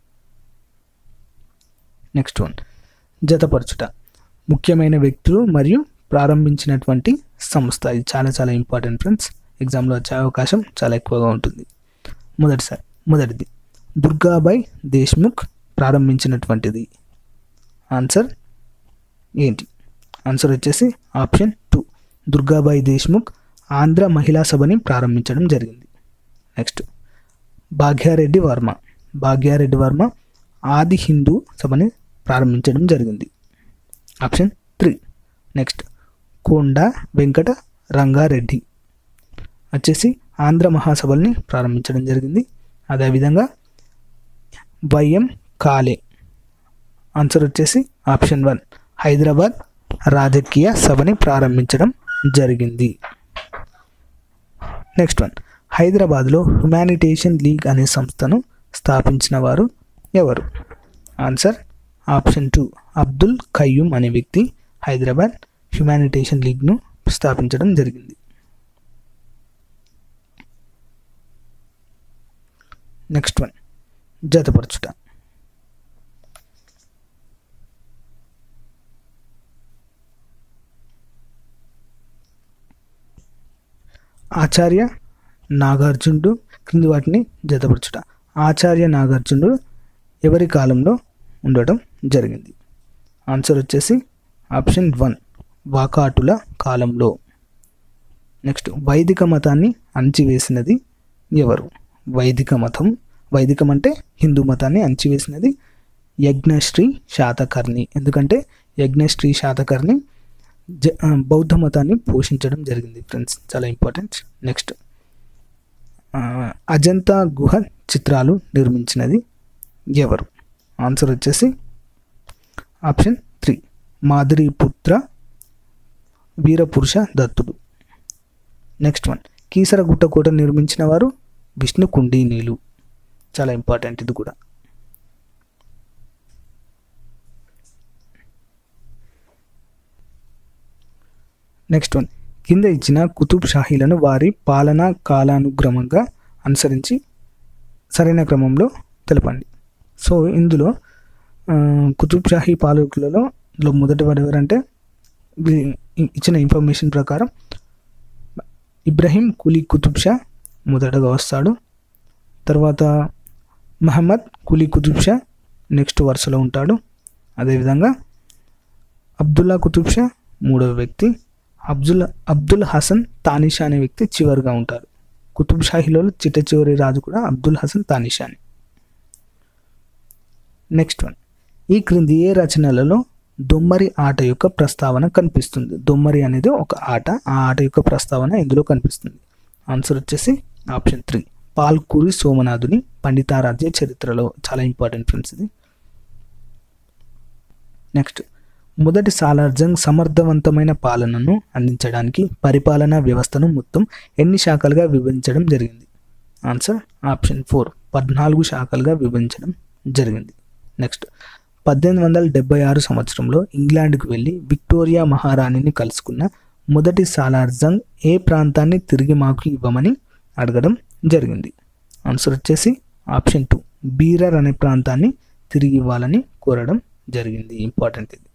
నెక్స్ట్ వన్ జతపరచుట ముఖ్యమైన వ్యక్తులు మరియు ప్రారంభించినటువంటి సంస్థ ఇది చాలా చాలా ఇంపార్టెంట్ ఫ్రెండ్స్ ఎగ్జామ్లో వచ్చే అవకాశం చాలా ఎక్కువగా ఉంటుంది మొదటిసారి మొదటిది దుర్గాబాయ్ దేశ్ముఖ్ ప్రారంభించినటువంటిది ఆన్సర్ ఏంటి ఆన్సర్ వచ్చేసి ఆప్షన్ టూ దుర్గాబాయి దేశ్ముఖ్ ఆంధ్ర మహిళా సభని ప్రారంభించడం జరిగింది నెక్స్ట్ భాగ్యారెడ్డి వర్మ భాగ్యారెడ్డి వర్మ ఆది హిందూ సభని ప్రారంభించడం జరిగింది ఆప్షన్ త్రీ నెక్స్ట్ కొండ వెంకట రంగారెడ్డి వచ్చేసి ఆంధ్ర మహాసభల్ని ప్రారంభించడం జరిగింది అదేవిధంగా వైఎం కాలే ఆన్సర్ వచ్చేసి ఆప్షన్ వన్ హైదరాబాద్ రాజకీయ సభని ప్రారంభించడం జరిగింది నెక్స్ట్ వన్ హైదరాబాద్లో హ్యుమానిటేషన్ లీగ్ అనే సంస్థను స్థాపించిన వారు ఎవరు answer option two Abdul Khayyum అనే వ్యక్తి హైదరాబాద్ హ్యుమానిటేషన్ లీగ్ను స్థాపించడం జరిగింది నెక్స్ట్ వన్ జతపరచుట ఆచార్య నాగార్జునుడు క్రింది వాటిని జతపరచుట ఆచార్య నాగార్జునుడు ఎవరి కాలంలో ఉండటం జరిగింది ఆన్సర్ వచ్చేసి ఆప్షన్ వన్ వాకాటుల కాలంలో నెక్స్ట్ వైదిక మతాన్ని అణచివేసినది ఎవరు వైదిక మతం వైదికం అంటే హిందూ మతాన్ని అణచివేసినది యజ్ఞశ్రీ శాతకర్ణి ఎందుకంటే యజ్ఞశ్రీ శాతకర్ణి జ బౌద్ధ మతాన్ని పోషించడం జరిగింది ఫ్రెండ్స్ చాలా ఇంపార్టెంట్ నెక్స్ట్ అజంతా గుహ చిత్రాలు నిర్మించినది ఎవరు ఆన్సర్ వచ్చేసి ఆప్షన్ త్రీ మాదిరి పుత్ర వీరపురుష దత్తుడు నెక్స్ట్ వన్ కీసరగుట్ట కోట నిర్మించిన వారు విష్ణు కుండీనీలు చాలా ఇంపార్టెంట్ ఇది కూడా నెక్స్ట్ వన్ కింద ఇచ్చిన కుతుబ్ షాహీలను వారి పాలనా కాలానుక్రమంగా అనుసరించి సరైన క్రమంలో తెలపండి సో ఇందులో ఆ, కుతుబ్ షాహీ పాలకులలో ఇందులో మొదటి వారు ఎవరంటే వీ- ఇచ్చిన ఇన్ఫర్మేషన్ ప్రకారం ఇబ్రహీం కులీ కుతుబ్ షా మొదటగా వస్తాడు తర్వాత మహమ్మద్ కులీ కుతుబ్ షా నెక్స్ట్ వరుసలో ఉంటాడు అదేవిధంగా అబ్దుల్లా కుతుబ్ షా మూడవ వ్యక్తి అబ్దుల్ అబ్దుల్ హసన్ తానిషా అనే వ్యక్తి చివరిగా ఉంటారు కుతుబ్ షాహీలో చిట్ట చివరి రాజు కూడా అబ్దుల్ హసన్ తానిషాని నెక్స్ట్ వన్ ఈ క్రింది ఏ రచనలలో దొమ్మరి ఆట యొక్క ప్రస్తావన కనిపిస్తుంది దొమ్మరి అనేది ఒక ఆట ఆ ఆట యొక్క ప్రస్తావన ఇందులో కనిపిస్తుంది ఆన్సర్ వచ్చేసి ఆప్షన్ త్రీ పాల్కూరి సోమనాథుని పండితారాధ్య చరిత్రలో చాలా ఇంపార్టెంట్ ఫ్రెండ్స్ ఇది నెక్స్ట్ మొదటి సాలార్జంగ్ సమర్థవంతమైన పాలనను అందించడానికి పరిపాలనా వ్యవస్థను మొత్తం ఎన్ని శాఖలుగా విభజించడం జరిగింది ఆన్సర్ ఆప్షన్ ఫోర్ పద్నాలుగు శాఖలుగా విభజించడం జరిగింది నెక్స్ట్ పద్దెనిమిది వందల డెబ్బై ఆరు సంవత్సరంలో ఇంగ్లాండ్కు వెళ్ళి విక్టోరియా మహారాణిని కలుసుకున్న మొదటి సాలార్జంగ్ ఏ ప్రాంతాన్ని తిరిగి మాకు ఇవ్వమని అడగడం జరిగింది ఆన్సర్ వచ్చేసి ఆప్షన్ టూ బీరర్ అనే ప్రాంతాన్ని తిరిగి ఇవ్వాలని కోరడం జరిగింది ఇంపార్టెంట్ ఇది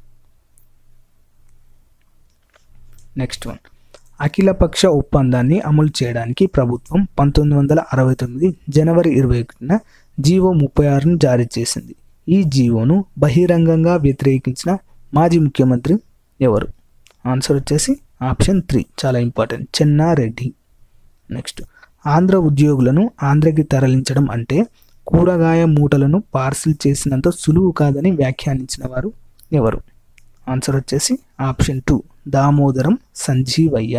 నెక్స్ట్ వన్ అఖిలపక్ష ఒప్పందాన్ని అమలు చేయడానికి ప్రభుత్వం పంతొమ్మిది వందల అరవై తొమ్మిది జనవరి ఇరవై ఒకటిన జీవో ముప్పై ఆరును జారీ చేసింది ఈ జీవోను బహిరంగంగా వ్యతిరేకించిన మాజీ ముఖ్యమంత్రి ఎవరు ఆన్సర్ వచ్చేసి ఆప్షన్ త్రీ చాలా ఇంపార్టెంట్ చెన్నారెడ్డి నెక్స్ట్ ఆంధ్ర ఉద్యోగులను ఆంధ్రకి తరలించడం అంటే కూరగాయ మూటలను పార్సిల్ చేసినంత సులువు కాదని వ్యాఖ్యానించిన వారు ఎవరు ఆన్సర్ వచ్చేసి option two Damodaram Sanjeevaiah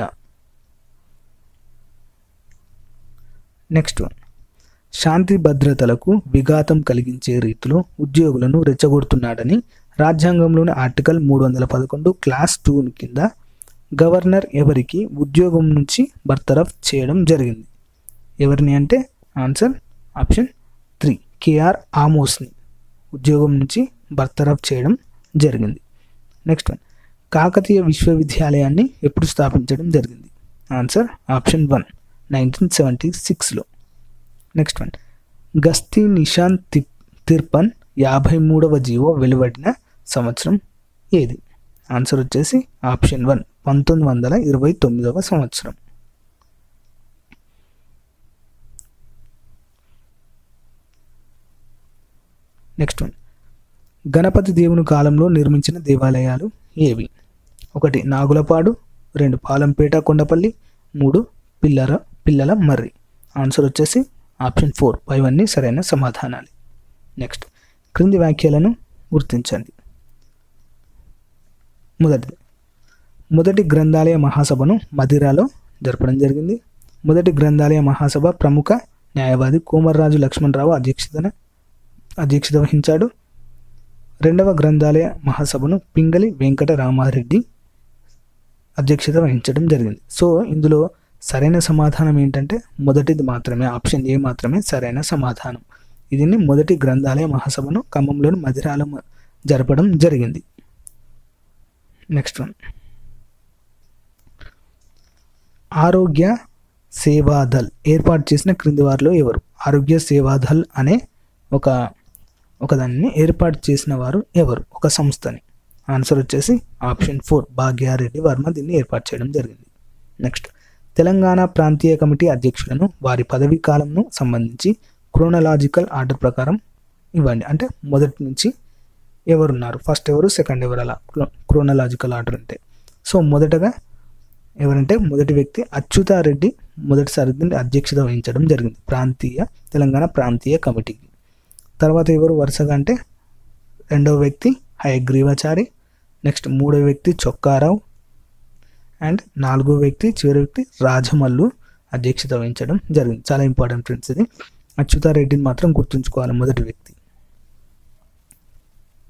next one శాంతి భద్రతలకు విఘాతం కలిగించే రీతిలో ఉద్యోగులను రెచ్చగొడుతున్నాడని రాజ్యాంగంలోని ఆర్టికల్ మూడు వందల పదకొండు క్లాస్ టూ కింద గవర్నర్ ఎవరికి ఉద్యోగం నుంచి బర్తరఫ్ చేయడం జరిగింది ఎవరిని అంటే ఆన్సర్ ఆప్షన్ త్రీ కేఆర్ ఆమోస్ని ఉద్యోగం నుంచి బర్తరఫ్ చేయడం జరిగింది నెక్స్ట్ వన్ కాకతీయ విశ్వవిద్యాలయాన్ని ఎప్పుడు స్థాపించడం జరిగింది answer option one nineteen seventy సిక్స్లో నెక్స్ట్ వన్ గస్తీ నిషాన్ తి తిర్పన్ యాభై మూడవ జీవో వెలువడిన సంవత్సరం ఏది ఆన్సర్ వచ్చేసి ఆప్షన్ వన్ పంతొమ్మిది వందల ఇరవై తొమ్మిదవ సంవత్సరం నెక్స్ట్ వన్ గణపతి దేవుని కాలంలో నిర్మించిన దేవాలయాలు ఏవి ఒకటి నాగులపాడు రెండు పాలంపేట కొండపల్లి మూడు పిల్లర పిల్లల మర్రి ఆన్సర్ వచ్చేసి ఆప్షన్ ఫోర్ పైవన్నీ సరైన సమాధానాలు నెక్స్ట్ క్రింది వ్యాఖ్యలను గుర్తించండి మొదటిది మొదటి గ్రంథాలయ మహాసభను మదిరాలో జరపడం జరిగింది మొదటి గ్రంథాలయ మహాసభ ప్రముఖ న్యాయవాది కోమర్రాజు లక్ష్మణరావు అధ్యక్షతన అధ్యక్షత వహించాడు రెండవ గ్రంథాలయ మహాసభను పింగళి వెంకట రామారెడ్డి అధ్యక్షత వహించడం జరిగింది సో ఇందులో సరైన సమాధానం ఏంటంటే మొదటిది మాత్రమే ఆప్షన్ ఏ మాత్రమే సరైన సమాధానం దీన్ని మొదటి గ్రంథాలయ మహాసభను ఖమ్మంలోని మధిరాల మ- జరపడం జరిగింది నెక్స్ట్ వన్ ఆరోగ్య సేవాదల్ ఏర్పాటు చేసిన క్రింది వారిలో ఎవరు ఆరోగ్య సేవాదల్ అనే ఒక ఒక దానిని ఏర్పాటు చేసిన వారు ఎవరు ఒక సంస్థని ఆన్సర్ వచ్చేసి ఆప్షన్ ఫోర్ భాగ్యారెడ్డి వర్మ దీన్ని ఏర్పాటు చేయడం జరిగింది నెక్స్ట్ తెలంగాణ ప్రాంతీయ కమిటీ అధ్యక్షులను వారి పదవీ కాలంను సంబంధించి క్రోనలాజికల్ ఆర్డర్ ప్రకారం ఇవ్వండి అంటే మొదటి నుంచి ఎవరున్నారు ఫస్ట్ ఎవరు సెకండ్ ఎవరు అలా క్రోనలాజికల్ ఆర్డర్ అంటే సో మొదటగా ఎవరంటే మొదటి వ్యక్తి అచ్యుతారెడ్డి మొదటిసారి దీన్ని అధ్యక్షత వహించడం జరిగింది ప్రాంతీయ తెలంగాణ ప్రాంతీయ కమిటీకి తర్వాత ఎవరు వరుసగా అంటే రెండవ వ్యక్తి హయగ్రీవాచారి నెక్స్ట్ మూడవ వ్యక్తి చొక్కారావు అండ్ నాలుగో వ్యక్తి చివరి వ్యక్తి రాజమల్లు అధ్యక్షత వహించడం జరిగింది చాలా ఇంపార్టెంట్ ఫ్రెండ్స్ ఇది అచ్యుతారెడ్డిని మాత్రం గుర్తుంచుకోవాలి మొదటి వ్యక్తి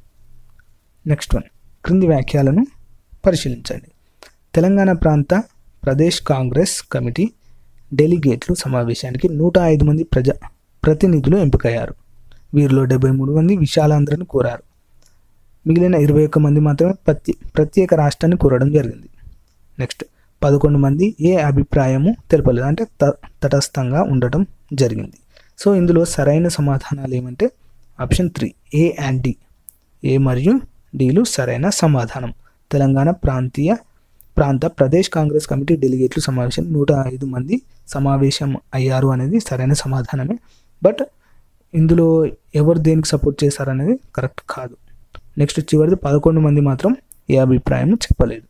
నెక్స్ట్ వన్ క్రింది వ్యాఖ్యలను పరిశీలించండి తెలంగాణ ప్రాంత ప్రదేశ్ కాంగ్రెస్ కమిటీ డెలిగేట్లు సమావేశానికి నూట ఐదు మంది ప్రజా ప్రతినిధులు ఎంపికయ్యారు వీరిలో డెబ్బై మూడు మంది విశాలాంధ్రను కోరారు మిగిలిన ఇరవై ఒక్క మంది మాత్రమే ప్రత్యే ప్రత్యేక రాష్ట్రాన్ని కోరడం జరిగింది నెక్స్ట్ పదకొండు మంది ఏ అభిప్రాయము తెలపలేదు అంటే త తటస్థంగా ఉండటం జరిగింది సో ఇందులో సరైన సమాధానాలు ఏమంటే option three A and D A మరియు డిలు సరైన సమాధానం తెలంగాణ ప్రాంతీయ ప్రాంత ప్రదేశ్ కాంగ్రెస్ కమిటీ డెలిగేట్లు సమావేశం నూట ఐదు మంది సమావేశం అయ్యారు అనేది సరైన సమాధానమే బట్ ఇందులో ఎవరు దేనికి సపోర్ట్ చేశారనేది కరెక్ట్ కాదు నెక్స్ట్ చివరిది పదకొండు మంది మాత్రం ఏ అభిప్రాయం చెప్పలేదు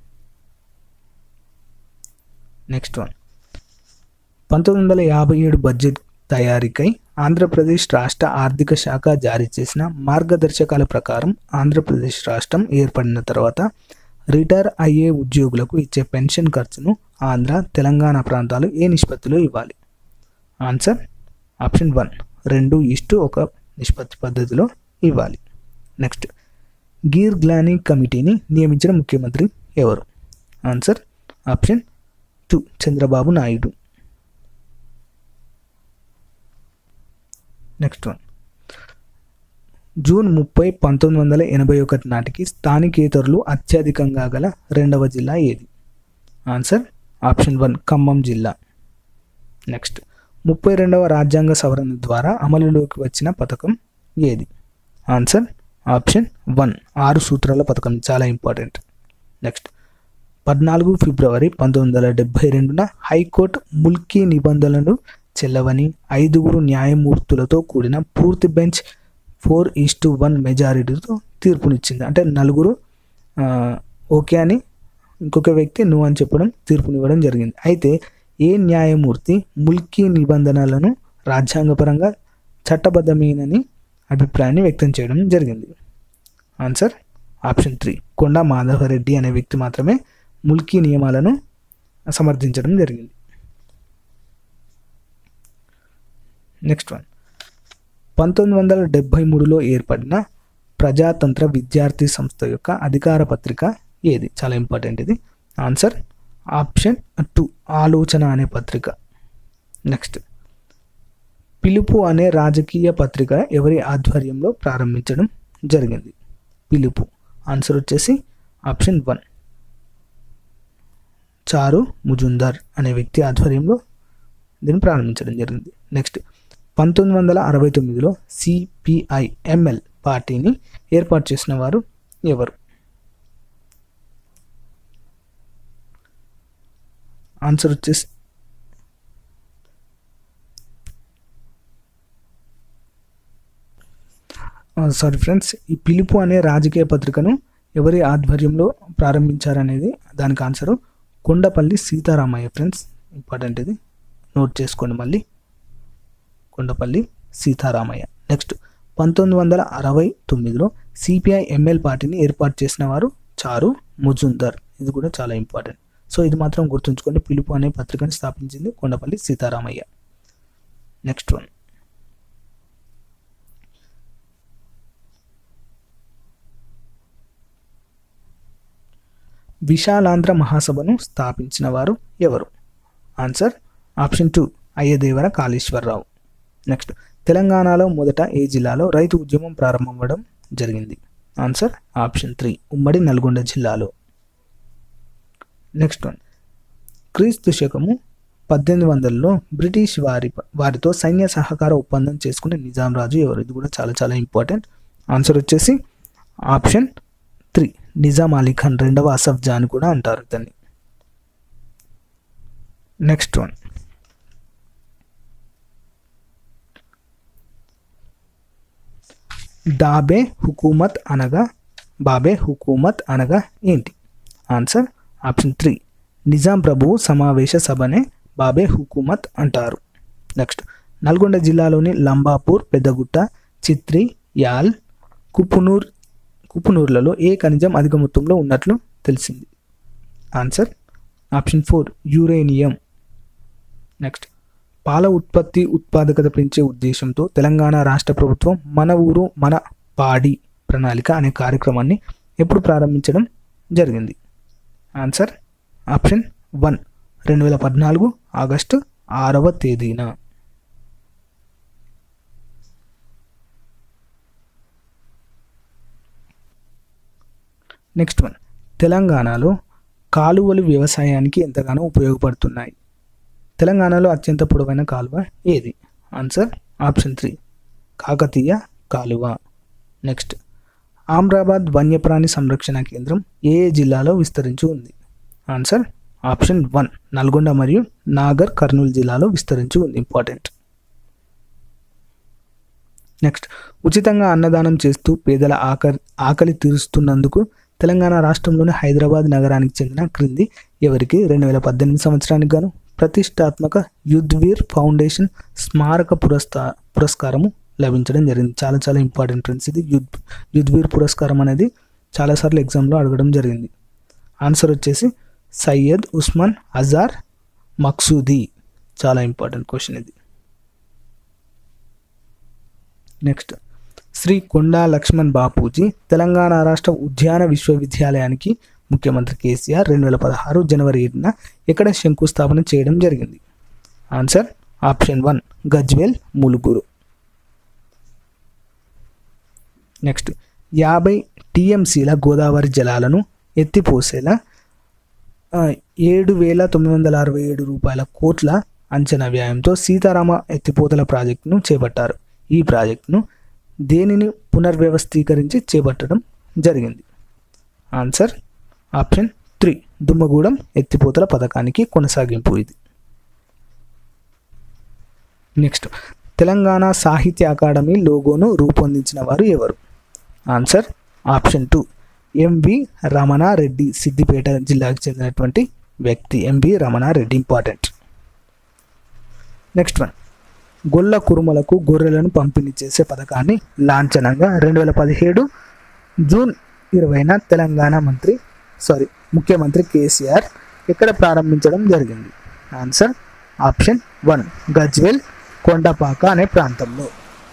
నెక్స్ట్ వన్ పంతొమ్మిది వందల యాభై ఏడు బడ్జెట్ తయారీకై ఆంధ్రప్రదేశ్ రాష్ట్ర ఆర్థిక శాఖ జారీ చేసిన మార్గదర్శకాల ప్రకారం ఆంధ్రప్రదేశ్ రాష్ట్రం ఏర్పడిన తర్వాత రిటైర్ అయ్యే ఉద్యోగులకు ఇచ్చే పెన్షన్ ఖర్చును ఆంధ్ర తెలంగాణ ప్రాంతాలు ఏ నిష్పత్తిలో ఇవ్వాలి ఆన్సర్ ఆప్షన్ వన్ రెండు ఇష్టు ఒక నిష్పత్తి పద్ధతిలో ఇవ్వాలి నెక్స్ట్ గీర్ గ్లానీ కమిటీని నియమించిన ముఖ్యమంత్రి ఎవరు answer option two Chandrababu Naidu next one June ముప్పై పంతొమ్మిది వందల ఎనభై ఒకటి నాటికి స్థానికేతరులు అత్యధికంగా గల రెండవ జిల్లా ఏది ఆన్సర్ ఆప్షన్ వన్ ఖమ్మం జిల్లా నెక్స్ట్ ముప్పై రెండవ రాజ్యాంగ సవరణ ద్వారా అమలులోకి వచ్చిన పథకం ఏది ఆన్సర్ ఆప్షన్ వన్ ఆరు సూత్రాల పథకం చాలా ఇంపార్టెంట్ నెక్స్ట్ పద్నాలుగు ఫిబ్రవరి పంతొమ్మిది వందల డెబ్బై రెండున హైకోర్టు ముల్కీ నిబంధనలు చెల్లవని ఐదుగురు న్యాయమూర్తులతో కూడిన పూర్తి bench four is to one మెజారిటీతో తీర్పునిచ్చింది అంటే నలుగురు ఆ, ఓకే అని ఇంకొక వ్యక్తి నువ్వు అని చెప్పడం తీర్పునివ్వడం జరిగింది అయితే ఏ న్యాయమూర్తి ముల్కీ నిబంధనలను రాజ్యాంగపరంగా చట్టబద్ధమేనని అభిప్రాయాన్ని వ్యక్తం చేయడం జరిగింది answer option three Konda Madhava Reddy అనే వ్యక్తి మాత్రమే ముల్కీ నియమాలను సమర్థించడం జరిగింది నెక్స్ట్ వన్ పంతొమ్మిది వందల డెబ్భై మూడులో ఏర్పడిన ప్రజాతంత్ర విద్యార్థి సంస్థ యొక్క అధికార పత్రిక ఏది చాలా ఇంపార్టెంట్ ఇది ఆన్సర్ ఆప్షన్ టూ ఆలోచన అనే పత్రిక నెక్స్ట్ పిలుపు అనే రాజకీయ పత్రిక ఎవరి ఆధ్వర్యంలో ప్రారంభించడం జరిగింది పిలుపు ఆన్సర్ వచ్చేసి ఆప్షన్ వన్ చారు ముజుందార్ అనే వ్యక్తి ఆధ్వర్యంలో దీన్ని ప్రారంభించడం జరిగింది నెక్స్ట్ పంతొమ్మిది వందల అరవై తొమ్మిదిలో సిపిఐఎంఎల్ పార్టీని ఏర్పాటు చేసిన వారు ఎవరు ఆన్సర్ వచ్చేసి సారీ ఫ్రెండ్స్ ఈ పిలుపు అనే రాజకీయ పత్రికను ఎవరి ఆధ్వర్యంలో ప్రారంభించారనేది దానికి answer Kondapalli Seetharamaiah friends important ఇది నోట్ చేసుకోండి మళ్ళీ కొండపల్లి సీతారామయ్య నెక్స్ట్ పంతొమ్మిది వందల అరవై తొమ్మిదిలో సిపిఐ ఎంఎల్ పార్టీని ఏర్పాటు చేసిన వారు చారు ముజుందర్ ఇది కూడా చాలా ఇంపార్టెంట్ సో ఇది మాత్రం గుర్తుంచుకోండి పిలుపు అనే పత్రికను స్థాపించింది కొండపల్లి సీతారామయ్య నెక్స్ట్ వన్ విశాలాంధ్ర మహాసభను స్థాపించిన వారు ఎవరు answer option two Ayyadevara Kaleswara Rao next తెలంగాణలో మొదట ఏ జిల్లాలో రైతు ఉద్యమం ప్రారంభమవడం జరిగింది ఆన్సర్ ఆప్షన్ త్రీ ఉమ్మడి నల్గొండ జిల్లాలో నెక్స్ట్ వన్ క్రీస్తు శకము పద్దెనిమిది వందలలో బ్రిటిష్ వారి వారితో సైన్య సహకార ఒప్పందం చేసుకునే నిజాం రాజు ఎవరు ఇది కూడా చాలా చాలా ఇంపార్టెంట్ ఆన్సర్ వచ్చేసి ఆప్షన్ త్రీ నిజాం అలీ ఖాన్ రెండవ అసఫ్ జాన్ కూడా అంటారు ఇతన్ని నెక్స్ట్ వన్ డాబే హుకూమత్ అనగా బాబే హుకూమత్ అనగా ఏంటి ఆన్సర్ ఆప్షన్ త్రీ నిజాం ప్రభువు సమావేశ సభనే బాబే హుకూమత్ అంటారు నెక్స్ట్ నల్గొండ జిల్లాలోని లంబాపూర్ పెద్దగుట్ట చిత్రి యాల్ కుపునూర్ కుపునూర్లలో ఏ ఖనిజం అధిక మొత్తంలో ఉన్నట్లు తెలిసింది answer option four uranium next పాల ఉత్పత్తి ఉత్పాదకత పెంచే ఉద్దేశంతో తెలంగాణ రాష్ట్ర ప్రభుత్వం మన ఊరు మన పాడి ప్రణాళిక అనే కార్యక్రమాన్ని ఎప్పుడు ప్రారంభించడం జరిగింది ఆన్సర్ ఆప్షన్ వన్ రెండు వేల పద్నాలుగు ఆగస్టు ఆరవ తేదీన నెక్స్ట్ వన్ తెలంగాణలో కాలువలు వ్యవసాయానికి ఎంతగానో ఉపయోగపడుతున్నాయి తెలంగాణలో అత్యంత పొడవైన కాలువ ఏది ఆన్సర్ ఆప్షన్ త్రీ కాకతీయ కాలువ నెక్స్ట్ ఆమ్రాబాద్ వన్యప్రాణి సంరక్షణ కేంద్రం ఏ ఏ జిల్లాలో విస్తరించి ఉంది ఆన్సర్ ఆప్షన్ వన్ నల్గొండ మరియు నాగర్ కర్నూలు జిల్లాలో విస్తరించి ఉంది ఇంపార్టెంట్ నెక్స్ట్ ఉచితంగా అన్నదానం చేస్తూ పేదల ఆకలి ఆకలి తీరుస్తున్నందుకు తెలంగాణ రాష్ట్రంలోని హైదరాబాద్ నగరానికి చెందిన క్రింది ఎవరికి రెండు వేల పద్దెనిమిది సంవత్సరానికి గాను ప్రతిష్టాత్మక యుద్ధ్వీర్ ఫౌండేషన్ స్మారక పురస్కా పురస్కారము లభించడం జరిగింది చాలా చాలా ఇంపార్టెంట్ ఫ్రెండ్స్ ఇది యుద్ యుద్ధ్వీర్ పురస్కారం అనేది చాలాసార్లు ఎగ్జామ్లో అడగడం జరిగింది ఆన్సర్ వచ్చేసి సయ్యద్ ఉస్మాన్ అజార్ మక్సూదీ చాలా ఇంపార్టెంట్ క్వశ్చన్ ఇది నెక్స్ట్ శ్రీ కొండా లక్ష్మణ్ బాపూజీ తెలంగాణ రాష్ట్ర ఉద్యాన విశ్వవిద్యాలయానికి ముఖ్యమంత్రి కేసీఆర్ రెండు వేల పదహారు జనవరి ఏడున ఎక్కడ శంకుస్థాపన చేయడం జరిగింది ఆన్సర్ ఆప్షన్ వన్ గజ్వేల్ ములుగురు నెక్స్ట్ యాభై టీఎంసీల గోదావరి జలాలను ఎత్తిపోసేలా ఆ, ఏడు వేల తొమ్మిది వందల అరవై ఏడు రూపాయల కోట్ల అంచనా వ్యయంతో సీతారామ ఎత్తిపోతల ప్రాజెక్టును చేపట్టారు ఈ ప్రాజెక్టును దేనిని పునర్వ్యవస్థీకరించి చేపట్టడం జరిగింది ఆన్సర్ ఆప్షన్ త్రీ దుమ్మగూడెం ఎత్తిపోతల పథకానికి కొనసాగింపు ఇది నెక్స్ట్ తెలంగాణ సాహిత్య అకాడమీ లోగోను రూపొందించిన వారు ఎవరు answer option two M V Ramana Reddy Siddipet జిల్లాకు చెందినటువంటి వ్యక్తి M V Ramana Reddy important next one గొల్ల కురుమలకు గొర్రెలను పంపిణీ చేసే పథకాన్ని లాంఛనంగా రెండు వేల పదిహేడు జూన్ ఇరవైన తెలంగాణ మంత్రి సారీ ముఖ్యమంత్రి కేసీఆర్ ఎక్కడ ప్రారంభించడం జరిగింది answer option one Gajwel Kondapaka అనే ప్రాంతంలో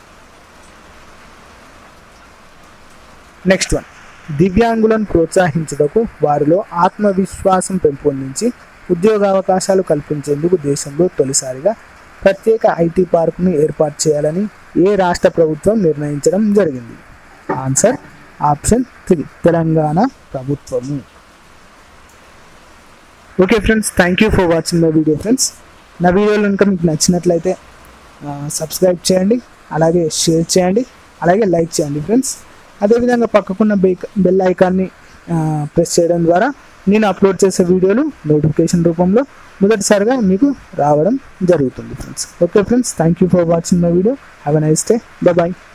నెక్స్ట్ వన్ దివ్యాంగులను ప్రోత్సహించుటకు వారిలో ఆత్మవిశ్వాసం పెంపొందించి ఉద్యోగావకాశాలు కల్పించేందుకు దేశంలో తొలిసారిగా ప్రత్యేక ఐటీ పార్కును ఏర్పాటు చేయాలని ఏ రాష్ట్ర ప్రభుత్వం నిర్ణయించడం జరిగింది ఆన్సర్ ఆప్షన్ త్రీ తెలంగాణ ప్రభుత్వము okay friends thank you for watching my video friends నా వీడియోలు కనుక మీకు నచ్చినట్లయితే సబ్స్క్రైబ్ చేయండి అలాగే షేర్ చేయండి అలాగే లైక్ చేయండి ఫ్రెండ్స్ అదేవిధంగా పక్కకున్న బెల్ బెల్ ఐకాన్ని ప్రెస్ చేయడం ద్వారా నేను అప్లోడ్ చేసే వీడియోలు నోటిఫికేషన్ రూపంలో మొదటిసారిగా మీకు రావడం జరుగుతుంది friends okay friends thank you for watching my video have a nice day bye